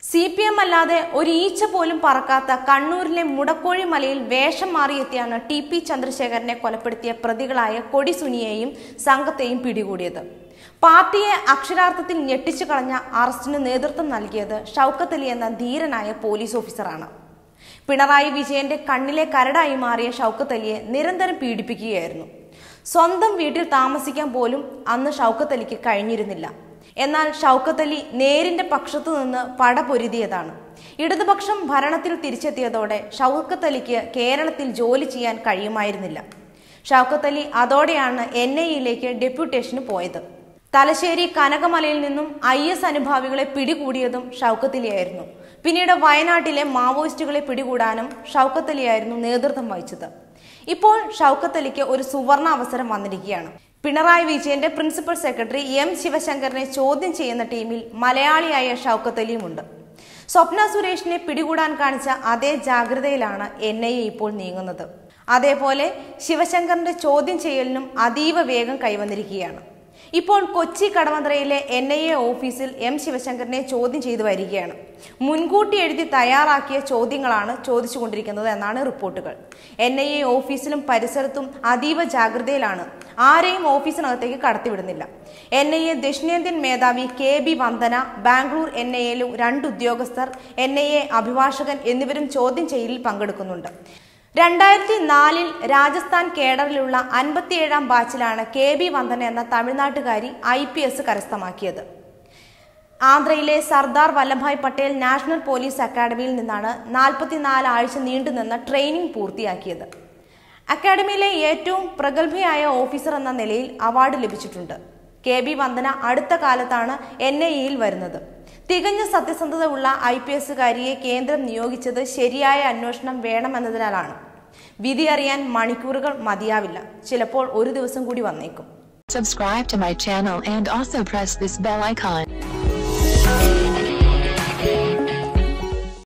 C P M അല്ലാതെ ഒരു ഈച്ച പോലും പറക്കാത്ത കണ്ണൂരിലെ മുടക്കോഴി മലയിൽ വേഷം മാറിയെത്തിയാണ് ടി പി ചന്ദ്രശേഖരനെ കൊലപ്പെടുത്തിയ പ്രതികളായ കൊടി സുനിയെയും സംഘത്തെയും പിടികൂടിയത് പാർട്ടിയെ അക്ഷരാർത്ഥത്തിൽ ഞെട്ടിച്ചു കളഞ്ഞ അറസ്റ്റിന് നേതൃത്വം നൽകിയത് ഷൗക്കത്ത് അലി എന്ന ധീരനായ പോലീസ് ഓഫീസറാണ് പിണറായി വിജയന്റെ കണ്ണിലെ കരടായി മാറിയ ഷൗക്കത്ത് അലിയെ നിരന്തരം പീഡിപ്പിക്കുകയായിരുന്നു സ്വന്തം വീട്ടിൽ താമസിക്കാൻ പോലും അന്ന് ഷൗക്കത്ത് അലിക്ക് കഴിഞ്ഞിരുന്നില്ല എന്നാൽ ഷൗക്കത്ത് അലി നേരിന്റെ പക്ഷത്തു നിന്ന് പടപൊരുതിയതാണ് ഇടതുപക്ഷം ഭരണത്തിൽ തിരിച്ചെത്തിയതോടെ ഷൗക്കത്ത് അലിക്ക് കേരളത്തിൽ ജോലി ചെയ്യാൻ കഴിയുമായിരുന്നില്ല ഷൗക്കത്ത് അലി അതോടെയാണ് എൻ ഐ യിലേക്ക് ഡെപ്യൂട്ടേഷന് പോയത് തലശ്ശേരി കനകമലയിൽ നിന്നും ഐ എസ് അനുഭാവികളെ പിടികൂടിയതും ഷൗക്കത്ത് അലിയായിരുന്നു പിന്നീട് വയനാട്ടിലെ മാവോയിസ്റ്റുകളെ പിടികൂടാനും ഷൗക്കത്ത് അലിയായിരുന്നു നേതൃത്വം വഹിച്ചത് ഇപ്പോൾ ഷൗക്കത്ത് അലിക്ക് ഒരു സുവർണ അവസരം വന്നിരിക്കുകയാണ് പിണറായി വിജയന്റെ പ്രിൻസിപ്പൽ സെക്രട്ടറി എം ശിവശങ്കറിനെ ചോദ്യം ചെയ്യുന്ന ടീമിൽ മലയാളിയായ ഷൗക്കത്ത് അലിയുമുണ്ട് സ്വപ്ന സുരേഷിനെ പിടികൂടാൻ കാണിച്ച അതേ ജാഗ്രതയിലാണ് എൻ ഐ എ ഇപ്പോൾ നീങ്ങുന്നത് അതേപോലെ ശിവശങ്കറിന്റെ ചോദ്യം ചെയ്യലിനും അതീവ വേഗം കൈവന്നിരിക്കുകയാണ് ഇപ്പോൾ കൊച്ചി കടവന്ത്രയിലെ എൻ ഐ എ ഓഫീസിൽ എം ശിവശങ്കറിനെ ചോദ്യം ചെയ്തു വരികയാണ് മുൻകൂട്ടി എഴുതി തയ്യാറാക്കിയ ചോദ്യങ്ങളാണ് ചോദിച്ചുകൊണ്ടിരിക്കുന്നത് എന്നാണ് റിപ്പോർട്ടുകൾ എൻ ഐ എ ഓഫീസിലും പരിസരത്തും അതീവ ജാഗ്രതയിലാണ് ആരെയും ഓഫീസിനകത്തേക്ക് കടത്തിവിടുന്നില്ല എൻ ഐ എ ദക്ഷിണേന്ത്യൻ മേധാവി K B Vandana Bangalore N I എയിലും രണ്ട് ഉദ്യോഗസ്ഥർ എൻ ഐ എ അഭിഭാഷകൻ എന്നിവരും ചോദ്യം ചെയ്യലിൽ പങ്കെടുക്കുന്നുണ്ട് രണ്ടായിരത്തി നാലിൽ രാജസ്ഥാൻ കേഡറിലുള്ള അൻപത്തിയേഴാം ബാച്ചിലാണ് കെ ബി വന്ദന എന്ന തമിഴ്നാട്ടുകാരി ഐ പി എസ് കരസ്ഥമാക്കിയത് ആന്ധ്രയിലെ സർദാർ വല്ലഭായ് പട്ടേൽ നാഷണൽ പോലീസ് അക്കാദമിയിൽ നിന്നാണ് നാൽപ്പത്തിനാല് ആഴ്ച നീണ്ടുനിന്ന ട്രെയിനിങ് പൂർത്തിയാക്കിയത് അക്കാദമിയിലെ ഏറ്റവും പ്രഗത്ഭയായ ഓഫീസർ എന്ന നിലയിൽ അവാർഡ് ലഭിച്ചിട്ടുണ്ട് കെ ബി വന്ദന അടുത്ത കാലത്താണ് എൻ ഐ എയിൽ വരുന്നത് തികഞ്ഞ സത്യസന്ധത ഉള്ള ഐ പി എസുകാരിയെ കേന്ദ്രം നിയോഗിച്ചത് ശരിയായ അന്വേഷണം വേണമെന്നതിനാലാണ് വിധി അറിയാൻ മണിക്കൂറുകൾ മതിയാവില്ല ചിലപ്പോൾ ഒരു ദിവസം കൂടി വന്നേക്കും Subscribe to my channel and also press this bell icon.